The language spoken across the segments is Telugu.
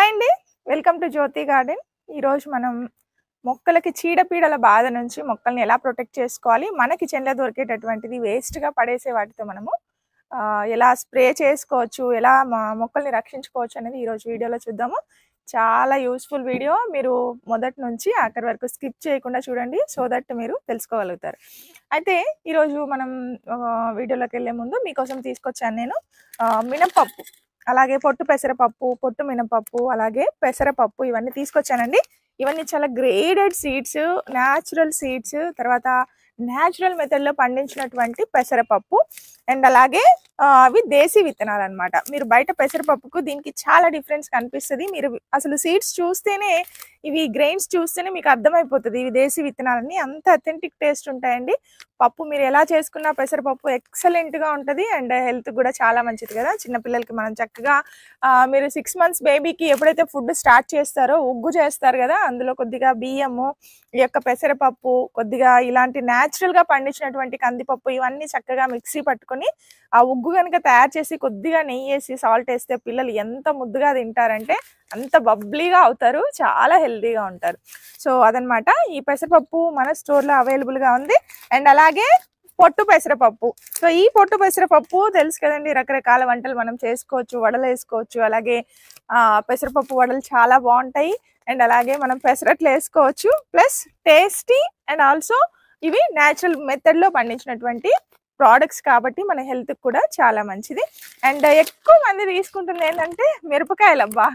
హాయ్ అండి వెల్కమ్ టు జ్యోతి గార్డెన్ ఈరోజు మనం మొక్కలకి చీడపీడల బాధ నుంచి మొక్కల్ని ఎలా ప్రొటెక్ట్ చేసుకోవాలి మన కిచెన్లో దొరికేటటువంటిది వేస్ట్గా పడేసే వాటితో మనము ఆ, ఎలా స్ప్రే చేసుకోవచ్చు ఎలా మా- మొక్కల్ని రక్షించుకోవచ్చు అనేది ఈరోజు వీడియోలో చూద్దాము చాలా యూస్ఫుల్ వీడియో మీరు మొదటి నుంచి ఆఖరి వరకు స్కిప్ చేయకుండా చూడండి సో దట్ మీరు తెలుసుకోగలుగుతారు అయితే ఈరోజు మనం ఆ, వీడియోలోకి వెళ్ళే ముందు మీకోసం తీసుకొచ్చాను నేను ఆ, మినపప్పు అలాగే పొట్టు పెసరపప్పు పొట్టు మినపప్పు అలాగే పెసరపప్పు ఇవన్నీ తీసుకొచ్చానండి ఇవన్నీ చాలా గ్రేడెడ్ సీడ్స్ న్యాచురల్ సీడ్స్ తర్వాత న్యాచురల్ మెథడ్లో పండించినటువంటి పెసరపప్పు అండ్ అలాగే ఆ, అవి దేశీ విత్తనాలు అనమాట మీరు బయట పెసరపప్పుకు దీనికి చాలా డిఫరెన్స్ కనిపిస్తుంది మీరు అసలు సీడ్స్ చూస్తేనే ఇవి గ్రెయిన్స్ చూస్తేనే మీకు అర్థమైపోతుంది ఇవి దేశీ విత్తనాలని అంత అథెంటిక్ టేస్ట్ ఉంటాయండి పప్పు మీరు ఎలా చేసుకున్నా పెసరపప్పు ఎక్సలెంట్ గా ఉంటది అండ్ హెల్త్ కూడా చాలా మంచిది కదా చిన్నపిల్లలకి మనం చక్కగా ఆ, మీరు సిక్స్ మంత్స్ బేబీకి ఎప్పుడైతే ఫుడ్ స్టార్ట్ చేస్తారో ఉగ్గు చేస్తారు కదా అందులో కొద్దిగా బియ్యము ఈ యొక్క పెసరపప్పు కొద్దిగా ఇలాంటి న్యాచురల్ గా పండించినటువంటి కందిపప్పు ఇవన్నీ చక్కగా మిక్సీ పట్టుకొని ఆ ఉగ్గు కనుక తయారు చేసి కొద్దిగా నెయ్యి వేసి సాల్ట్ వేస్తే పిల్లలు ఎంత ముద్దుగా తింటారంటే అంత బబ్లీగా అవుతారు చాలా హెల్తీగా ఉంటారు సో అదనమాట ఈ పెసరపప్పు మన స్టోర్లో అవైలబుల్గా ఉంది అండ్ అలాగే పొట్టు పెసరపప్పు సో ఈ పొట్టు పెసరపప్పు తెలుసు కదండి రకరకాల వంటలు మనం చేసుకోవచ్చు వడలు వేసుకోవచ్చు అలాగే ఆ, పెసరపప్పు వడలు చాలా బాగుంటాయి అండ్ అలాగే మనం పెసరట్లు వేసుకోవచ్చు ప్లస్ టేస్టీ అండ్ ఆల్సో ఇవి న్యాచురల్ మెథడ్లో పండించినటువంటి ప్రోడక్ట్స్ కాబట్టి మన హెల్త్ కూడా చాలా మంచిది అండ్ ఎక్కువ మంది తీసుకుంటుంది ఏంటంటే మిరపకాయలు అబ్బా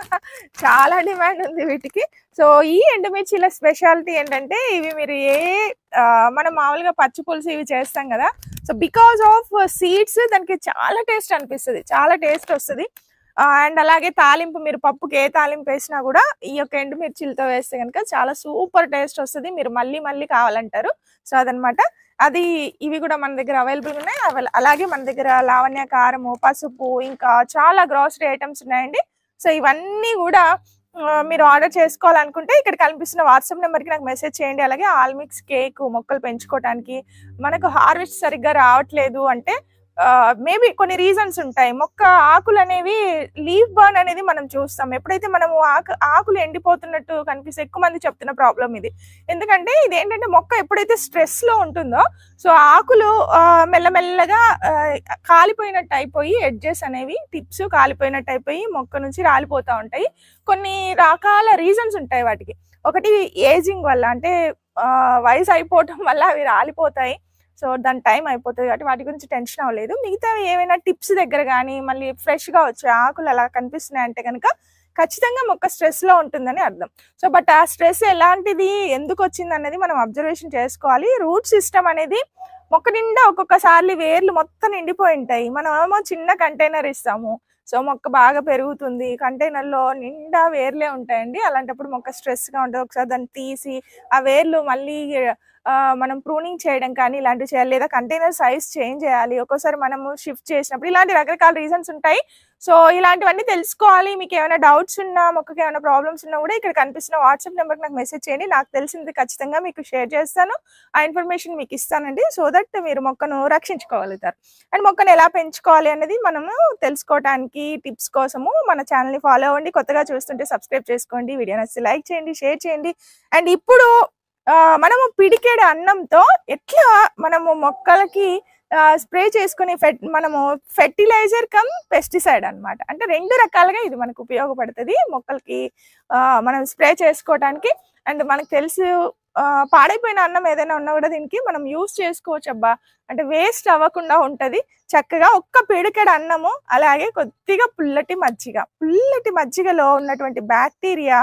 చాలా డిమాండ్ ఉంది వీటికి సో ఈ ఎండుమిర్చిల స్పెషాలిటీ ఏంటంటే ఇవి మీరు ఏ ఆ, మనం మామూలుగా పచ్చి పులుసు ఇవి చేస్తాం కదా సో బికాస్ ఆఫ్ సీడ్స్ దానికి చాలా టేస్ట్ అనిపిస్తుంది చాలా టేస్ట్ వస్తుంది అండ్ అలాగే తాలింపు మీరు పప్పుకి ఏ తాలింపు వేసినా కూడా ఈ యొక్క ఎండుమిర్చిలతో వేస్తే కనుక చాలా సూపర్ టేస్ట్ వస్తుంది మీరు మళ్ళీ మళ్ళీ కావాలంటారు సో అదనమాట అది ఇవి కూడా మన దగ్గర అవైలబుల్ ఉన్నాయి అవైల- అలాగే మన దగ్గర లావణ్య కారము పసుపు ఇంకా చాలా గ్రాసరీ ఐటమ్స్ ఉన్నాయండి సో ఇవన్నీ కూడా ఆ, మీరు ఆర్డర్ చేసుకోవాలనుకుంటే ఇక్కడ కనిపిస్తున్న వాట్సాప్ నెంబర్కి నాకు మెసేజ్ చేయండి అలాగే ఆల్మిక్స్ కేక్ మొక్కలు పెంచుకోవడానికి మనకు హార్వెస్ట్ సరిగ్గా రావట్లేదు అంటే మేబీ కొన్ని రీజన్స్ ఉంటాయి మొక్క ఆకులు అనేవి లీవ్ బర్న్ అనేది మనం చూస్తాం ఎప్పుడైతే మనము ఆకు ఆకులు ఎండిపోతున్నట్టు కనిపిస్తే ఎక్కువ మంది చెప్తున్న ప్రాబ్లం ఇది ఎందుకంటే ఇది ఏంటంటే మొక్క ఎప్పుడైతే స్ట్రెస్ లో ఉంటుందో సో ఆకులు ఆ, మెల్లమెల్లగా ఆ, కాలిపోయినట్టు అయిపోయి ఎడ్జెస్ అనేవి టిప్స్ కాలిపోయినట్టు అయిపోయి మొక్క నుంచి రాలిపోతూ ఉంటాయి కొన్ని రకాల రీజన్స్ ఉంటాయి వాటికి ఒకటి ఏజింగ్ వల్ల అంటే ఆ, వయసు అయిపోవటం వల్ల అవి రాలిపోతాయి సో దాని టైం అయిపోతుంది కాబట్టి వాటి గురించి టెన్షన్ అవ్వలేదు మిగతా ఏమైనా టిప్స్ దగ్గర కానీ మళ్ళీ ఫ్రెష్గా వచ్చే ఆకులు అలా కనిపిస్తున్నాయి అంటే కనుక ఖచ్చితంగా మొక్క స్ట్రెస్ లో ఉంటుందని అర్థం సో బట్ ఆ స్ట్రెస్ ఎలాంటిది ఎందుకు వచ్చింది అనేది మనం అబ్జర్వేషన్ చేసుకోవాలి రూట్ సిస్టమ్ అనేది మొక్క నిండా ఒక్కొక్కసారి వేర్లు మొత్తం నిండిపోయి ఉంటాయి మనం ఏమో చిన్న కంటైనర్ ఇస్తాము సో మొక్క బాగా పెరుగుతుంది కంటైనర్ లో నిండా వేర్లే ఉంటాయండి అలాంటప్పుడు మొక్క స్ట్రెస్ గా ఉంటుంది ఒకసారి దాన్ని తీసి ఆ వేర్లు మళ్ళీ ఆ, మనం ప్రూనింగ్ చేయడం కానీ ఇలాంటివి చేయాలి లేదా కంటైనర్ సైజ్ చేంజ్ చేయాలి ఒక్కోసారి మనము షిఫ్ట్ చేసినప్పుడు ఇలాంటి రకరకాల రీజన్స్ ఉంటాయి సో ఇలాంటివన్నీ తెలుసుకోవాలి మీకు ఏమైనా డౌట్స్ ఉన్నా మొక్కకి ఏమైనా ప్రాబ్లమ్స్ ఉన్నా కూడా ఇక్కడ కనిపిస్తున్న వాట్సాప్ నెంబర్కి నాకు మెసేజ్ చేయండి నాకు తెలిసింది ఖచ్చితంగా మీకు షేర్ చేస్తాను ఆ ఇన్ఫర్మేషన్ మీకు ఇస్తానండి సో దట్ మీరు మొక్కను రక్షించుకోగలుగుతారు అండ్ మొక్కను ఎలా పెంచుకోవాలి అనేది మనము తెలుసుకోవడానికి టిప్స్ కోసము మన ఛానల్ని ఫాలో అవ్వండి కొత్తగా చూస్తుంటే సబ్స్క్రైబ్ చేసుకోండి వీడియో నచ్చితే లైక్ చేయండి షేర్ చేయండి అండ్ ఇప్పుడు ఆ, మనము పిడికేడు అన్నంతో ఎట్లా మనము మొక్కలకి స్ప్రే చేసుకునే ఫెట్ మనము ఫెర్టిలైజర్ కమ్ పెస్టిసైడ్ అన్నమాట అంటే రెండు రకాలుగా ఇది మనకు ఉపయోగపడుతుంది మొక్కలకి ఆ, మనం స్ప్రే చేసుకోవడానికి అండ్ మనకు తెలుసు ఆ, పాడైపోయిన అన్నం ఏదైనా ఉన్నా కూడా దీనికి మనం యూస్ చేసుకోవచ్చు అబ్బా అంటే వేస్ట్ అవ్వకుండా ఉంటది చక్కగా ఒక్క పిడికెడు అన్నము అలాగే కొద్దిగా పుల్లటి మజ్జిగ పుల్లటి మజ్జిగలో ఉన్నటువంటి బ్యాక్టీరియా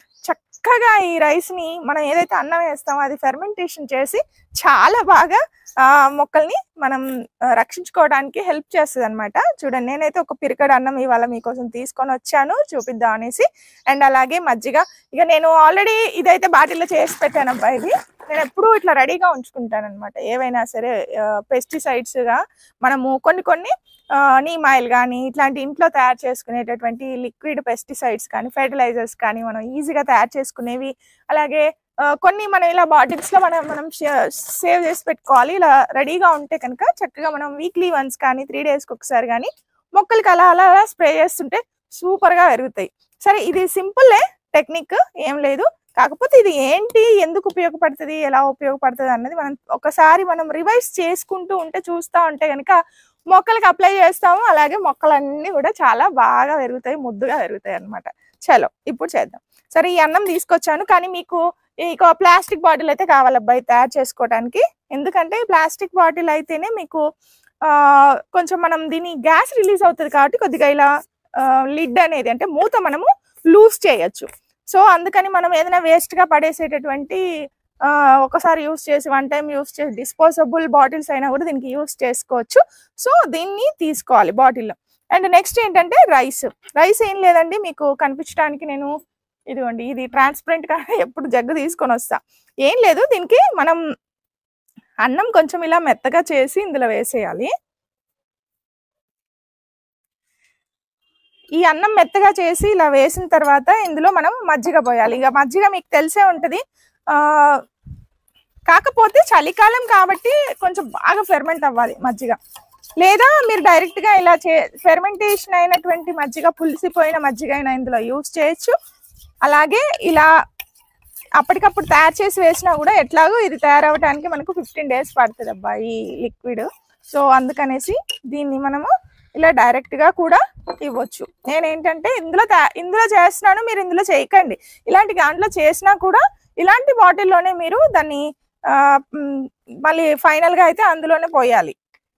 చక్కగా ఈ రైస్ ని మనం ఏదైతే అన్నం వేస్తామో అది ఫెర్మెంటేషన్ చేసి చాలా బాగా ఆ, మొక్కల్ని మనం ఆ, రక్షించుకోవడానికి హెల్ప్ చేస్తుంది అనమాట చూడండి నేనైతే ఒక పిరికడ అన్నం ఇవాళ మీకోసం తీసుకొని వచ్చాను చూపిద్దాం అనేసి అండ్ అలాగే మజ్జిగ ఇక నేను ఆల్రెడీ ఇదైతే బాటిల్లో చేసి పెట్టాను అబ్బా ఇది నేను ఎప్పుడూ ఇట్లా రెడీగా ఉంచుకుంటాను అనమాట ఏవైనా సరే పెస్టిసైడ్స్ గా మనము కొన్ని కొన్ని ఆ, నీమ్ ఆయిల్ కానీ ఇట్లాంటి ఇంట్లో తయారు చేసుకునేటటువంటి లిక్విడ్ పెస్టిసైడ్స్ కానీ ఫెర్టిలైజర్స్ కానీ మనం ఈజీగా తయారు చేసుకునేవి అలాగే ఆ, కొన్ని మనం ఇలా బాటిల్స్ లో మనం మనం సేవ్ చేసి పెట్టుకోవాలి ఇలా రెడీగా ఉంటే కనుక చక్కగా మనం వీక్లీ వన్స్ కానీ త్రీ డేస్కి ఒకసారి కానీ మొక్కలకి అలా అలా అలా స్ప్రే చేస్తుంటే సూపర్గా పెరుగుతాయి సరే ఇది సింపుల్లే టెక్నిక్ ఏం లేదు కాకపోతే ఇది ఏంటి ఎందుకు ఉపయోగపడుతుంది ఎలా ఉపయోగపడుతుంది అన్నది మనం ఒకసారి మనం రివైజ్ చేసుకుంటూ ఉంటే చూస్తూ ఉంటే కనుక మొక్కలకి అప్లై చేస్తాము అలాగే మొక్కలన్నీ కూడా చాలా బాగా పెరుగుతాయి ముద్దుగా పెరుగుతాయి అన్నమాట చలో ఇప్పుడు చేద్దాం సరే ఈ అన్నం తీసుకొచ్చాను కానీ మీకు ఇక ప్లాస్టిక్ బాటిల్ అయితే కావాలి అబ్బాయి తయారు చేసుకోవడానికి ఎందుకంటే ప్లాస్టిక్ బాటిల్ అయితేనే మీకు ఆ, కొంచెం మనం దీని గ్యాస్ రిలీజ్ అవుతుంది కాబట్టి కొద్దిగా ఇలా లిడ్ అనేది అంటే మూత మనము లూజ్ చేయొచ్చు సో అందుకని మనం ఏదైనా వేస్ట్ గా పడేసేటటువంటి ఆ, ఒకసారి యూస్ చేసి వన్ టైం యూస్ చేసి డిస్పోజబుల్ బాటిల్స్ అయినా కూడా దీనికి యూస్ చేసుకోవచ్చు సో దీన్ని తీసుకోవాలి బాటిల్లో అండ్ నెక్స్ట్ ఏంటంటే రైస్ రైస్ ఏం లేదండి మీకు కనిపించడానికి నేను ఇదిగోండి ఇది ట్రాన్స్పరెంట్ గా ఎప్పుడు జగ్గు తీసుకొని వస్తా ఏం లేదు దీనికి మనం అన్నం కొంచెం ఇలా మెత్తగా చేసి ఇందులో వేసేయాలి ఈ అన్నం మెత్తగా చేసి ఇలా వేసిన తర్వాత ఇందులో మనం మజ్జిగ పోయాలి ఇక మజ్జిగ మీకు తెలిసే ఉంటది ఆ కాకపోతే చలికాలం కాబట్టి కొంచెం బాగా ఫెర్మెంట్ అవ్వాలి మజ్జిగ లేదా మీరు డైరెక్ట్ గా ఇలా చే ఫెర్మెంటేషన్ అయినటువంటి మజ్జిగ పులిసిపోయిన మజ్జిగ అయినా ఇందులో యూస్ చేయొచ్చు అలాగే ఇలా అప్పటికప్పుడు తయారు చేసి వేసినా కూడా ఎట్లాగో ఇది తయారవడానికి మనకు ఫిఫ్టీన్ డేస్ పడుతుంది అబ్బా ఈ లిక్విడ్ సో అందుకనేసి దీన్ని మనము ఇలా డైరెక్ట్ గా కూడా ఇవ్వచ్చు నేనేంటంటే ఇందులో తయా- ఇందులో చేస్తున్నాను మీరు ఇందులో చేయకండి ఇలాంటి దాంట్లో చేసినా కూడా ఇలాంటి బాటిల్లోనే మీరు దాన్ని ఆ, మ్, మళ్ళీ ఫైనల్ గా అయితే అందులోనే పోయాలి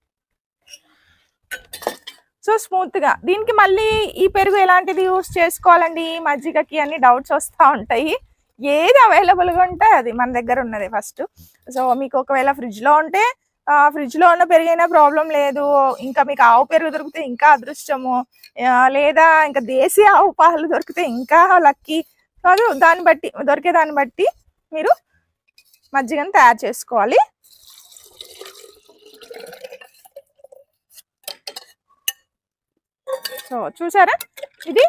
సో స్మూత్ గా దీనికి మళ్ళీ ఈ పెరుగు ఎలాంటిది యూస్ చేసుకోవాలండి ఈ మజ్జిగకి అన్ని డౌట్స్ వస్తూ ఉంటాయి ఏది అవైలబుల్ గా ఉంటే అది మన దగ్గర ఉన్నది ఫస్ట్ సో మీకు ఒకవేళ ఫ్రిడ్జ్ లో ఉంటే ఆ ఫ్రిడ్జ్ లో ఉన్న పెరిగైనా ప్రాబ్లం లేదు ఇంకా మీకు ఆవు పెరుగు దొరికితే ఇంకా అదృష్టము ఆ, లేదా ఇంకా దేశీ ఆవు పాలు దొరికితే ఇంకా లక్కీ కాదు దాన్ని బట్టి దొరికే దాన్ని బట్టి మీరు మజ్జిగను తయారు చేసుకోవాలి సో చూసారా ఇది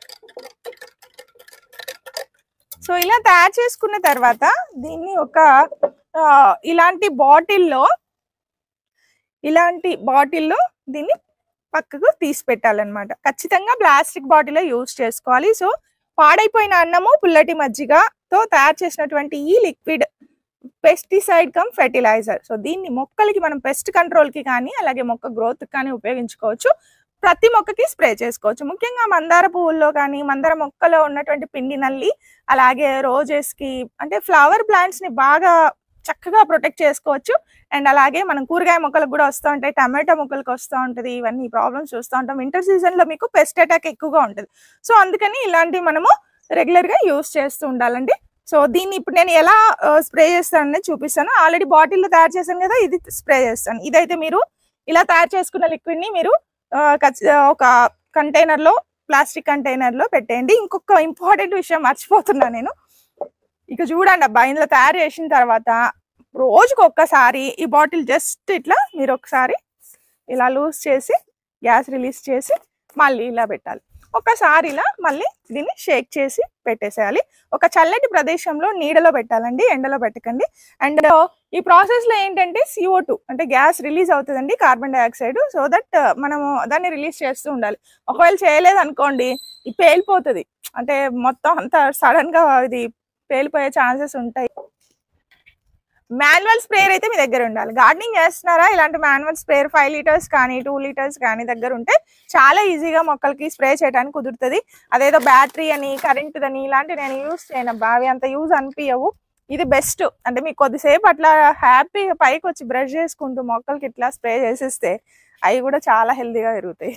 సో ఇలా తయారు చేసుకున్న తర్వాత దీన్ని ఒక ఆ, ఇలాంటి బాటిల్లో ఇలాంటి బాటిల్లో దీన్ని పక్కకు తీసి పెట్టాలన్నమాట ఖచ్చితంగా ప్లాస్టిక్ బాటిల్ యూస్ చేసుకోవాలి సో పాడైపోయిన అన్నము పుల్లటి మజ్జిగతో తయారు చేసినటువంటి ఈ liquid pesticide cum fertiliser so దీన్ని మొక్కలకి మనం పెస్ట్ కంట్రోల్ కి కానీ అలాగే మొక్క గ్రోత్ కానీ ఉపయోగించుకోవచ్చు ప్రతి మొక్కకి స్ప్రే చేసుకోవచ్చు ముఖ్యంగా మందార పువ్వుల్లో కానీ మందార మొక్కలో ఉన్నటువంటి పిండి నల్లి అలాగే రోజెస్ కి అంటే ఫ్లవర్ ప్లాంట్స్ ని బాగా చక్కగా ప్రొటెక్ట్ చేసుకోవచ్చు అండ్ అలాగే మనం కూరగాయ మొక్కలకు కూడా వస్తూ ఉంటాయి టమాటా మొక్కలకు వస్తూ ఉంటుంది ఇవన్నీ ప్రాబ్లమ్స్ చూస్తూ ఉంటాం వింటర్ సీజన్ లో మీకు పెస్ట్ అటాక్ ఎక్కువగా ఉంటుంది సో అందుకని ఇలాంటివి మనము రెగ్యులర్ గా యూస్ చేస్తూ ఉండాలండి సో దీన్ని ఇప్పుడు నేను ఎలా స్ప్రే చేస్తానని చూపిస్తాను ఆల్రెడీ బాటిల్లో తయారు చేశాను కదా ఇది స్ప్రే చేస్తాను ఇదైతే మీరు ఇలా తయారు చేసుకున్న లిక్విడ్ ని మీరు ఆ, ఖచ్చి- ఒక కంటైనర్ లో ప్లాస్టిక్ కంటైనర్ లో పెట్టేయండి ఇంకొక ఇంపార్టెంట్ విషయం మర్చిపోతున్నా నేను ఇక చూడండి అబ్బా ఇందులో తయారు చేసిన తర్వాత రోజుకు ఒక్కసారి ఈ బాటిల్ జస్ట్ ఇట్లా మీరు ఒకసారి ఇలా లూజ్ చేసి గ్యాస్ రిలీజ్ చేసి మళ్ళీ ఇలా పెట్టాలి ఒకసారి ఇలా మళ్ళీ దీన్ని షేక్ చేసి పెట్టేసేయాలి ఒక చల్లటి ప్రదేశంలో నీడలో పెట్టాలండి ఎండలో పెట్టకండి అండ్ ఈ ప్రాసెస్ లో ఏంటంటే సిఓ టూ అంటే గ్యాస్ రిలీజ్ అవుతుందండి కార్బన్ డైఆక్సైడ్ సో దట్ మనము దాన్ని రిలీజ్ చేస్తూ ఉండాలి ఒకవేళ చేయలేదు అనుకోండి ఇది పేలిపోతుంది అంటే మొత్తం అంతా సడన్ గా ఇది పేలిపోయే ఛాన్సెస్ ఉంటాయి మాన్యువల్ స్ప్రేయర్ అయితే మీ దగ్గర ఉండాలి గార్డెనింగ్ చేస్తున్నారా ఇలాంటి మాన్యువల్ స్ప్రేయర్ ఫైవ్ లీటర్స్ కానీ టూ లీటర్స్ కానీ దగ్గర ఉంటే చాలా ఈజీగా మొక్కలకి స్ప్రే చేయడానికి కుదురుతుంది అదేదో బ్యాటరీ అని కరెంట్ అని ఇలాంటివి నేను యూస్ చేయను అబ్బా అవి అంత యూజ్ అనిపించవు ఇది బెస్ట్ అంటే మీకు కొద్దిసేపు అట్లా హ్యాపీగా పైకి వచ్చి బ్రష్ చేసుకుంటూ మొక్కలకి ఇట్లా స్ప్రే చేసేస్తే అవి కూడా చాలా హెల్తీగా పెరుగుతాయి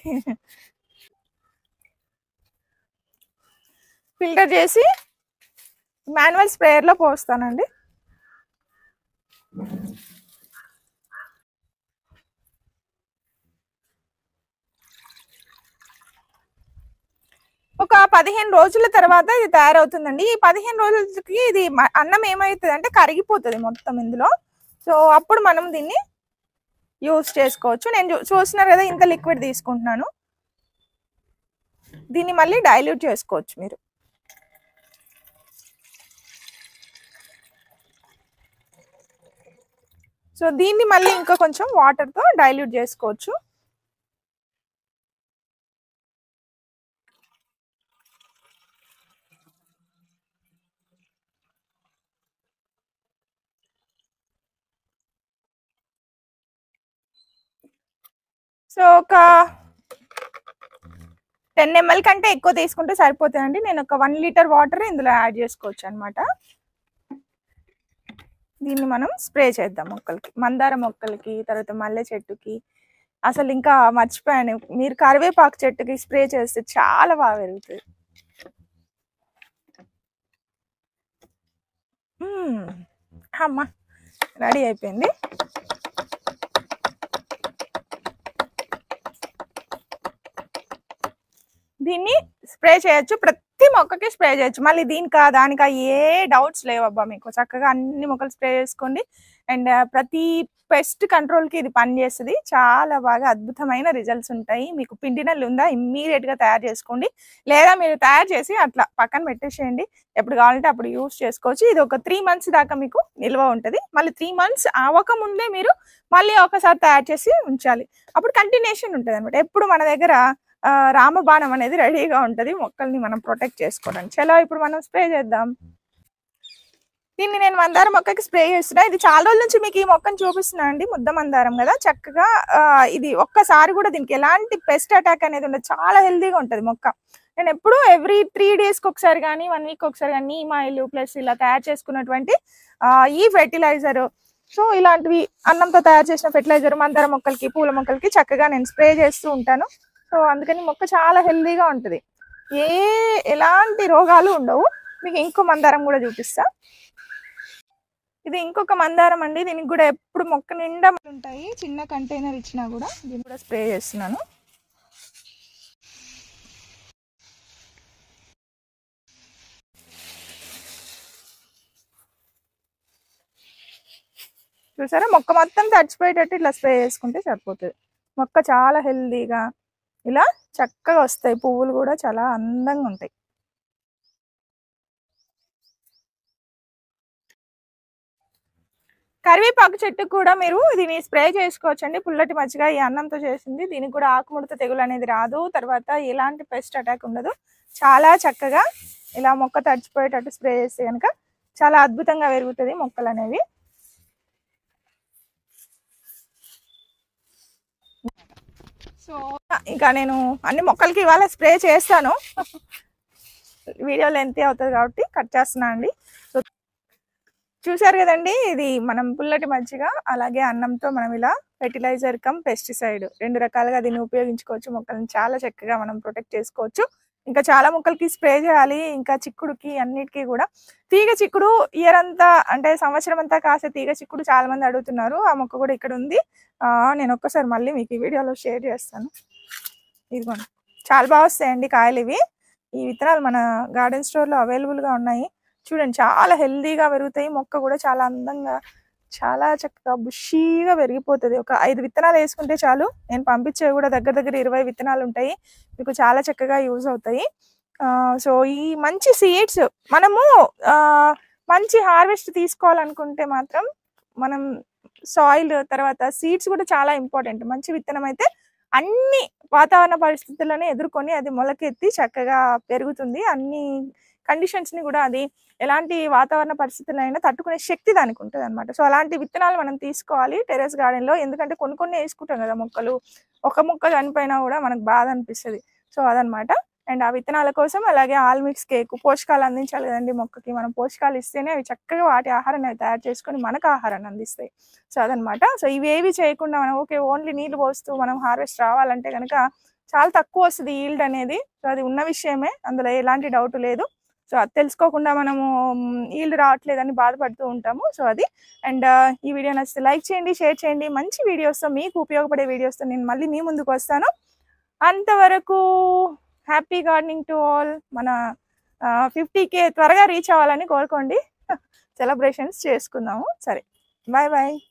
ఫిల్టర్ చేసి మాన్యువల్ స్ప్రేయర్లో పోస్తానండి ఒక పదిహేను రోజుల తర్వాత ఇది తయారవుతుందండి ఈ పదిహేను రోజులకి ఇది మ- అన్నం ఏమవుతుంది అంటే కరిగిపోతుంది మొత్తం ఇందులో సో అప్పుడు మనం దీన్ని యూస్ చేసుకోవచ్చు నేను చూ- చూస్తున్నారు కదా ఇంత లిక్విడ్ తీసుకుంటున్నాను దీన్ని మళ్ళీ డైల్యూట్ చేసుకోవచ్చు మీరు సో దీన్ని మళ్ళీ ఇంకా కొంచెం వాటర్తో డైల్యూట్ చేసుకోవచ్చు సో ఒక టెన్ ఎంఎల్ కంటే ఎక్కువ తీసుకుంటే సరిపోతుందండి నేను ఒక వన్ లీటర్ వాటర్ ఇందులో యాడ్ చేసుకోవచ్చు అనమాట దీన్ని మనం స్ప్రే చేద్దాం మొక్కలకి మందార మొక్కలకి తర్వాత మల్లె చెట్టుకి అసలు ఇంకా మర్చిపోయాను మీరు కరివేపాకు చెట్టుకి స్ప్రే చేస్తే చాలా బాగా పెరుగుతుంది మ్మ్. అమ్మా రెడీ అయిపోయింది దీన్ని స్ప్రే చేయొచ్చు ప్రతి మొక్కకి స్ప్రే చేయొచ్చు మళ్ళీ దీనికా దానికా ఏ డౌట్స్ లేవబ్బా మీకు చక్కగా అన్ని మొక్కలు స్ప్రే చేసుకోండి అండ్ ప్రతి పెస్ట్ కంట్రోల్కి ఇది పనిచేస్తుంది చాలా బాగా అద్భుతమైన రిజల్ట్స్ ఉంటాయి మీకు పిండి నల్లి ఉందా ఇమ్మీడియట్గా తయారు చేసుకోండి లేదా మీరు తయారు చేసి అట్లా పక్కన పెట్టేసేయండి ఎప్పుడు కావాలంటే అప్పుడు యూస్ చేసుకోవచ్చు ఇది ఒక త్రీ మంత్స్ దాకా మీకు నిల్వ ఉంటుంది మళ్ళీ త్రీ మంత్స్ అవ్వక ముందే మీరు మళ్ళీ ఒకసారి తయారు చేసి ఉంచాలి అప్పుడు కంటిన్యూషన్ ఉంటుంది అనమాట ఎప్పుడు మన దగ్గర ఆ, రామబాణం అనేది రెడీగా ఉంటుంది మొక్కల్ని మనం ప్రొటెక్ట్ చేసుకోవడానికి చలో ఇప్పుడు మనం స్ప్రే చేద్దాం దీన్ని నేను మందారం మొక్కకి స్ప్రే చేస్తున్నా ఇది చాలా రోజుల నుంచి మీకు ఈ మొక్కను చూపిస్తున్నా అండి ముద్ద మందారం కదా చక్కగా ఆ, ఇది ఒక్కసారి కూడా దీనికి ఎలాంటి పెస్ట్ అటాక్ అనేది ఉండదు చాలా హెల్దీగా ఉంటుంది మొక్క నేను ఎప్పుడు ఎవ్రీ త్రీ డేస్కి ఒకసారి కానీ వన్ వీక్ ఒకసారి కానీ నీమ్ ఆయిల్ ప్లస్ ఇలా తయారు చేసుకున్నటువంటి ఆ, ఈ ఫెర్టిలైజర్ సో ఇలాంటివి అన్నంతో తయారు చేసిన ఫెర్టిలైజర్ మందార మొక్కలకి పూల మొక్కలకి చక్కగా నేను స్ప్రే చేస్తూ ఉంటాను సో అందుకని మొక్క చాలా హెల్దీగా ఉంటుంది ఏ ఎలాంటి రోగాలు ఉండవు మీకు ఇంకో మందారం కూడా చూపిస్తా ఇది ఇంకొక మందారం అండి దీనికి కూడా ఎప్పుడు మొక్క నిండా ఉంటాయి చిన్న కంటైనర్ ఇచ్చినా కూడా దీన్ని కూడా స్ప్రే చేస్తున్నాను చూసారా మొక్క మొత్తం తడిచిపోయేటట్టు ఇట్లా స్ప్రే చేసుకుంటే సరిపోతుంది మొక్క చాలా హెల్దీగా ఇలా చక్కగా వస్తాయి పువ్వులు కూడా చాలా అందంగా ఉంటాయి కరివేపాకు చెట్టు కూడా మీరు దీన్ని స్ప్రే చేసుకోవచ్చండి పుల్లటి మజ్జిగ ఈ అన్నంతో చేసింది దీనికి కూడా ఆకుముడత తెగులు అనేది రాదు తర్వాత ఎలాంటి పెస్ట్ అటాక్ ఉండదు చాలా చక్కగా ఇలా మొక్క తడిచిపోయేటట్టు స్ప్రే చేస్తే కనుక చాలా అద్భుతంగా పెరుగుతుంది మొక్కలు అనేవి సో ఇంకా నేను అన్ని మొక్కలకి ఇవాళ స్ప్రే చేస్తాను వీడియో లెంత్ అవుతుంది కాబట్టి కట్ చేస్తున్నా అండి సో చూసారు కదండి ఇది మనం పుల్లటి మజ్జిగ అలాగే అన్నంతో మనం ఇలా ఫెర్టిలైజర్ కమ్ పెస్టిసైడ్ రెండు రకాలుగా దీన్ని ఉపయోగించుకోవచ్చు మొక్కలను చాలా చక్కగా మనం ప్రొటెక్ట్ చేసుకోవచ్చు ఇంకా చాలా మొక్కలకి స్ప్రే చేయాలి ఇంకా చిక్కుడుకి అన్నిటికీ కూడా తీగ చిక్కుడు ఇయర్ అంతా అంటే సంవత్సరం అంతా కాసే తీగ చిక్కుడు చాలా మంది అడుగుతున్నారు ఆ మొక్క కూడా ఇక్కడ ఉంది ఆ, నేను ఒక్కసారి మళ్ళీ మీకు ఈ వీడియోలో షేర్ చేస్తాను ఇదిగోండి చాలా బాగా వస్తాయండి కాయలు ఇవి ఈ విత్తనాలు మన గార్డెన్ స్టోర్లో అవైలబుల్గా ఉన్నాయి చూడండి చాలా హెల్దీగా పెరుగుతాయి మొక్క కూడా చాలా అందంగా చాలా చక్కగా బుషీగా పెరిగిపోతుంది ఒక ఐదు విత్తనాలు వేసుకుంటే చాలు నేను పంపించేవి కూడా దగ్గర దగ్గర ఇరవై విత్తనాలు ఉంటాయి మీకు చాలా చక్కగా యూజ్ అవుతాయి సో ఈ మంచి సీడ్స్ మనము ఆ, మంచి హార్వెస్ట్ తీసుకోవాలనుకుంటే మాత్రం మనం సాయిల్ తర్వాత సీడ్స్ కూడా చాలా ఇంపార్టెంట్ మంచి విత్తనం అయితే అన్ని వాతావరణ పరిస్థితులను ఎదుర్కొని అది మొలకెత్తి చక్కగా పెరుగుతుంది అన్ని కండిషన్స్ ని కూడా అది ఎలాంటి వాతావరణ పరిస్థితులైనా తట్టుకునే శక్తి దానికి ఉంటుంది అనమాట సో అలాంటి విత్తనాలు మనం తీసుకోవాలి టెరెస్ గార్డెన్ లో ఎందుకంటే కొన్ని కొన్ని వేసుకుంటాం కదా మొక్కలు ఒక మొక్క చనిపోయినా కూడా మనకు బాధ అనిపిస్తుంది సో అదనమాట అండ్ ఆ విత్తనాల కోసం అలాగే ఆల్ మిక్స్ కేక్ పోషకాలు అందించాలి కదండి మొక్కకి మనం పోషకాలు ఇస్తేనే అవి చక్కగా వాటి ఆహారాన్ని అవి తయారు చేసుకొని మనకు ఆహారాన్ని అందిస్తాయి సో అదనమాట సో ఇవేవి చేయకుండా మనం ఓకే ఓన్లీ నీళ్లు పోస్తూ మనం హార్వెస్ట్ రావాలంటే కనుక చాలా తక్కువ వస్తుంది ఈల్డ్ అనేది సో అది ఉన్న విషయమే అందులో ఎలాంటి డౌట్ లేదు సో అది తెలుసుకోకుండా మనము ఈల్డ్ రావట్లేదని బాధపడుతూ ఉంటాము సో అది అండ్ ఈ వీడియో నచ్చితే లైక్ చేయండి షేర్ చేయండి మంచి వీడియోస్తో మీకు ఉపయోగపడే వీడియోస్తో నేను మళ్ళీ మీ ముందుకు వస్తాను అంతవరకు హ్యాపీ గార్డెనింగ్ టు ఆల్ మన ఫిఫ్టీ కే త్వరగా రీచ్ అవ్వాలని కోరుకోండి సెలబ్రేషన్స్ చేసుకుందాము సరే బాయ్ బాయ్